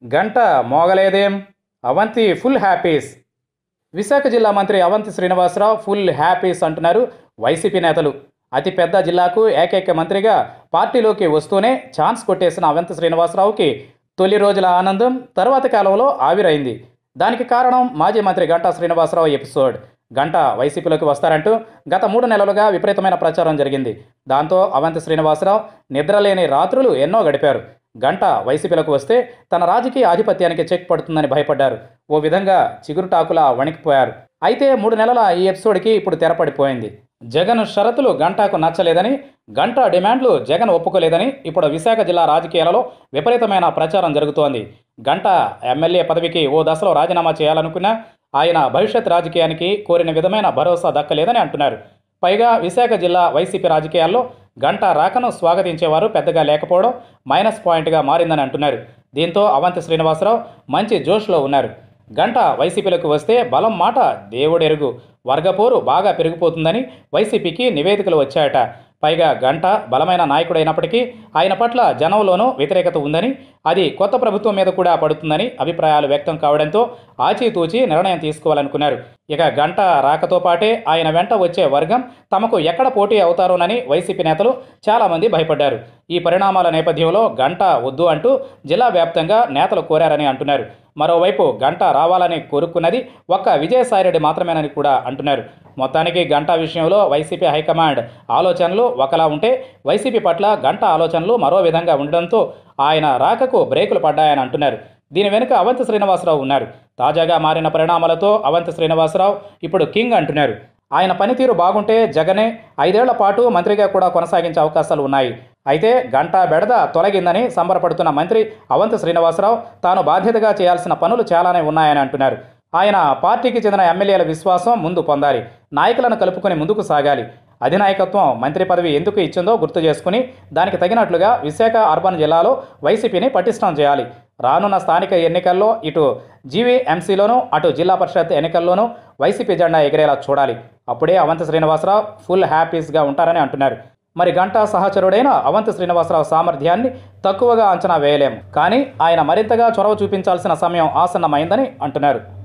గంట మోగలేదేం Avanthi full happies Visakha జిల్లా మంత్రి అవంతి శ్రీనివాసరావు ఫుల్ హ్యాపీస్ అంటున్నారు వైసీపీ నేతలు అతిపెద్ద జిల్లాకు ఏకైక మంత్రిగా పార్టీలోకి వస్తూనే ఛాన్స్ కొట్టేసిన అవంతి శ్రీనివాసరావుకి తొలి రోజుల ఆనందం తర్వాతి కాలంలో ఆవిరైంది దానికి కారణం మాజీ మంత్రి గంటా శ్రీనివాసరావు ఎపిసోడ్ గంట వైసీపీలోకి వస్తారంటూ గత మూడు నెలలుగా విపరీతమైన ప్రచారం జరిగింది దాంతో అవంతి శ్రీనివాసరావు నిద్రలేని రాత్రులు ఎన్నో గడిపారు గంట వైసీపీలోకి వస్తే తన రాజకీయ ఆధిపత్యానికి చెక్ పడుతుందని భయపడ్డారు ఓ విధంగా చిగురుటాకులా వణికిపోయారు అయితే మూడు నెలల ఈ ఎపిసోడ్కి ఇప్పుడు తెరపడిపోయింది జగన్ షరతులు గంటాకు నచ్చలేదని గంట డిమాండ్లు జగన్ ఒప్పుకోలేదని ఇప్పుడు విశాఖ జిల్లా రాజకీయాలలో విపరీతమైన ప్రచారం జరుగుతోంది గంట ఎమ్మెల్యే పదవికి ఓ దశలో రాజీనామా చేయాలనుకున్నా ఆయన భవిష్యత్ రాజకీయానికి కోరిన విధమైన భరోసా దక్కలేదని అంటున్నారు పైగా విశాఖ జిల్లా వైసీపీ రాజకీయాల్లో గంట రాకను స్వాగతించేవారు పెద్దగా లేకపోవడం మైనస్ పాయింట్గా మారిందని అంటున్నారు దీంతో అవంతి శ్రీనివాసరావు మంచి జోష్లో ఉన్నారు గంట వైసీపీలోకి వస్తే బలం మాట దేవుడెరుగు వర్గపోరు బాగా పెరిగిపోతుందని వైసీపీకి నివేదికలు వచ్చాయట పైగా గంట బలమైన నాయకుడైనప్పటికీ ఆయన పట్ల జనంలోనూ వ్యతిరేకత ఉందని అది కొత్త ప్రభుత్వం మీద కూడా పడుతుందని అభిప్రాయాలు వ్యక్తం కావడంతో ఆచితూచి నిర్ణయం తీసుకోవాలనుకున్నారు ఇక గంట రాకతో పాటే ఆయన వెంట వచ్చే వర్గం తమకు ఎక్కడ పోటీ అవుతారోనని వైసీపీ నేతలు చాలామంది భయపడ్డారు ఈ పరిణామాల నేపథ్యంలో గంట వద్దు అంటూ జిల్లా వ్యాప్తంగా నేతలు కోరారని అంటున్నారు మరోవైపు గంట రావాలని కోరుకున్నది ఒక్క విజయసాయిరెడ్డి మాత్రమేనని కూడా అంటున్నారు మొత్తానికి గంట విషయంలో వైసీపీ హైకమాండ్ ఆలోచనలు ఒకలా ఉంటే వైసీపీ పట్ల గంట ఆలోచనలు మరో విధంగా ఉండడంతో ఆయన రాకకు బ్రేకులు పడ్డాయని అంటున్నారు దీని వెనుక అవంతి శ్రీనివాసరావు ఉన్నారు తాజాగా మారిన పరిణామాలతో అవంతి శ్రీనివాసరావు ఇప్పుడు కింగ్ అంటున్నారు ఆయన పనితీరు బాగుంటే జగనే ఐదేళ్ల పాటు మంత్రిగా కూడా కొనసాగించే అవకాశాలు ఉన్నాయి అయితే గంటా బెడద తొలగిందని సంబరపడుతున్న మంత్రి అవంతి శ్రీనివాసరావు తాను బాధ్యతగా చేయాల్సిన పనులు చాలానే ఉన్నాయని అంటున్నారు ఆయన పార్టీకి చెందిన ఎమ్మెల్యేల విశ్వాసం ముందు పొందాలి నాయకులను కలుపుకొని ముందుకు సాగాలి అధినాయకత్వం మంత్రి పదవి ఎందుకు ఇచ్చిందో గుర్తు చేసుకుని దానికి తగినట్లుగా విశాఖ అర్బన్ జిల్లాలో వైసీపీని పటిష్టం చేయాలి రానున్న స్థానిక ఎన్నికల్లో ఇటు జీవీఎంసీలోనూ అటు జిల్లా పరిషత్ ఎన్నికల్లోనూ వైసీపీ జెండా ఎగిరేలా చూడాలి అప్పుడే అవంతి శ్రీనివాసరావు ఫుల్ హ్యాపీస్గా ఉంటారని అంటున్నారు మరి గంటా సహచరుడైన అవంతి శ్రీనివాసరావు సామర్థ్యాన్ని తక్కువగా అంచనా వేయలేం కానీ ఆయన మరింతగా చొరవ చూపించాల్సిన సమయం ఆసన్నమైందని అంటున్నారు